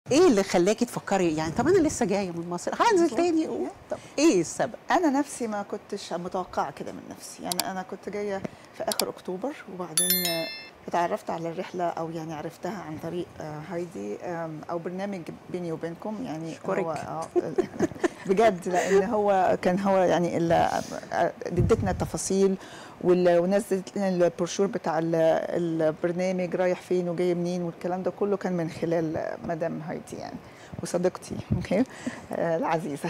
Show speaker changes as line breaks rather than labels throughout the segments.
ايه اللي خلاكي تفكري يعني طب انا لسه جايه من مصر هنزل
بالظبط.
تاني طب ايه السبب
انا نفسي ما كنتش متوقعه كده من نفسي يعني انا كنت جايه في اخر اكتوبر وبعدين آه، اتعرفت على الرحله او يعني عرفتها عن طريق آه، هايدي آم، او برنامج بيني وبينكم يعني
أشكرك.
هو آه، بجد لان هو كان هو يعني اللي آه، ادتنا التفاصيل وال- ونزلت لنا البروشور بتاع ال- البرنامج رايح فين وجاي منين والكلام ده كله كان من خلال آه، مدام هايدي يعني وصديقتي اوكي آه، العزيزه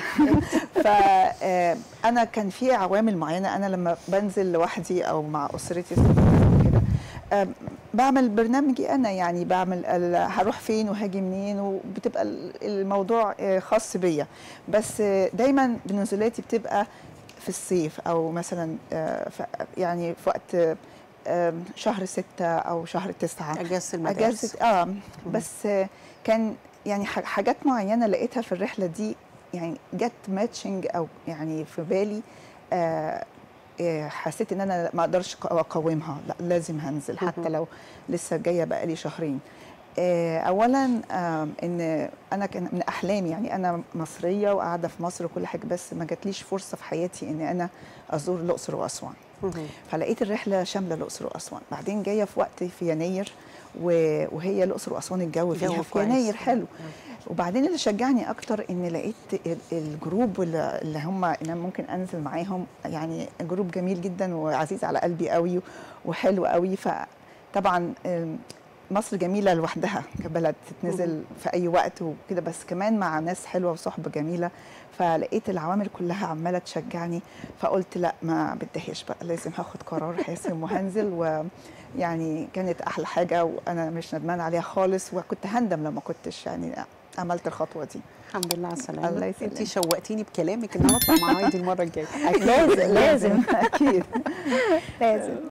فانا كان في عوامل معينه انا لما بنزل لوحدي او مع اسرتي كده آه، بعمل برنامجي انا يعني بعمل ال- هروح فين وهاجي منين وبتبقى ال- الموضوع آه، خاص بيا بس آه، دايما بنزولاتي بتبقى في الصيف او مثلا آه، ف- يعني في وقت آه، آم، شهر ستة او شهر تسعة
اجازه المدارس
اجازه اه بس آه، كان يعني ح- حاجات معينه لقيتها في الرحله دي يعني جت ماتشنج او يعني في بالي آه آه، حسيت ان انا ما اقدرش أق- اقاومها لا لازم هنزل حتى
مهم.
لو لسه جايه بقالي شهرين آه، اولا آم، ان انا كان من احلامي يعني انا مصريه وقاعده في مصر وكل حاجه بس ما جاتليش فرصه في حياتي ان انا ازور الاقصر واسوان
مهم.
فلقيت الرحله شامله الاقصر واسوان بعدين جايه في وقت في يناير و- وهي الاقصر واسوان الجو فيها
جو
في
كويس.
يناير حلو وبعدين اللي شجعني اكتر ان لقيت ال- الجروب اللي اللي هم انا ممكن انزل معاهم يعني جروب جميل جدا وعزيز على قلبي قوي وحلو قوي فطبعا آم، مصر جميله لوحدها كبلد تتنزل في اي وقت وكده بس كمان مع ناس حلوه وصحبه جميله فلقيت العوامل كلها عماله تشجعني فقلت لا ما بديهاش بقى لازم هاخد قرار حاسم وهنزل ويعني كانت احلى حاجه وانا مش ندمان عليها خالص وكنت هندم لو ما كنتش يعني عملت الخطوه دي
الحمد لله على السلامه
الله
انت
يسلمك.
شوقتيني بكلامك ان انا اطلع مع هايدي المره الجايه
لازم لازم اكيد لازم